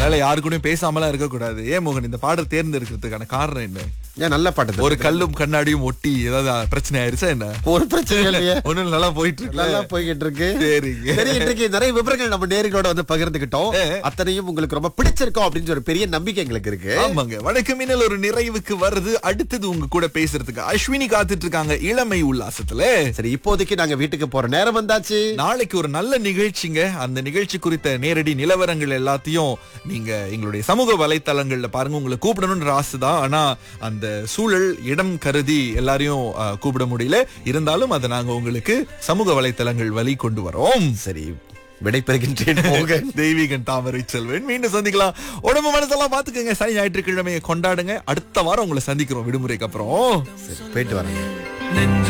அதனால யாரு கூடயும் பேசாமலாம் இருக்க கூடாது ஏன் மோகன் இந்த பாடல் தேர்ந்தெடுக்கிறதுக்கான காரணம் என்ன ஏன் நல்ல பாட்டு ஒரு கல்லும் கண்ணாடியும் ஒட்டி ஏதாவது பிரச்சனை ஆயிருச்சா என்ன ஒரு பிரச்சனை இல்லையே ஒண்ணும் நல்லா போயிட்டு இருக்கு நல்லா போய்கிட்டு இருக்கு சரிங்க. சரி இன்றைக்கு நிறைய விவரங்கள் நம்ம நேர்களோட வந்து பகிர்ந்துகிட்டோம் அத்தனையும் உங்களுக்கு ரொம்ப பிடிச்சிருக்கோம் அப்படின்னு ஒரு பெரிய நம்பிக்கை எங்களுக்கு இருக்கு ஆமாங்க வணக்கம் மின்னல் ஒரு நிறைவுக்கு வருது அடுத்தது உங்க கூட பேசுறதுக்கு அஸ்வினி காத்துட்டு இருக்காங்க இளமை உல்லாசத்துல சரி இப்போதைக்கு நாங்க வீட்டுக்கு போற நேரம் வந்தாச்சு நாளைக்கு ஒரு நல்ல நிகழ்ச்சிங்க அந்த நிகழ்ச்சி குறித்த நேரடி நிலவரங்கள் எல்லாத்தையும் நீங்க எங்களுடைய சமூக வலைத்தளங்கள்ல பாருங்க உங்களை கூப்பிடணும்ன்ற ஆசை தான் ஆனா அந்த சூழல் இடம் கருதி எல்லாரையும் அஹ், கூப்பிட முடியல இருந்தாலும் அதை நாங்க உங்களுக்கு சமூக வலைத்தளங்கள் வழி கொண்டு வரோம் சரி விடை பெறுகின்றேன் போக தெய்வீகன் தாமரை செல்வன் மீண்டும் சந்திக்கலாம் உடம்பு மனசெல்லாம் பாத்துக்கோங்க சனி ஞாயிற்றுக்கிழமையை கொண்டாடுங்க அடுத்த வாரம் உங்களை சந்திக்கிறோம் விடுமுறைக்கு அப்புறம் சரி போயிட்டு வரேன்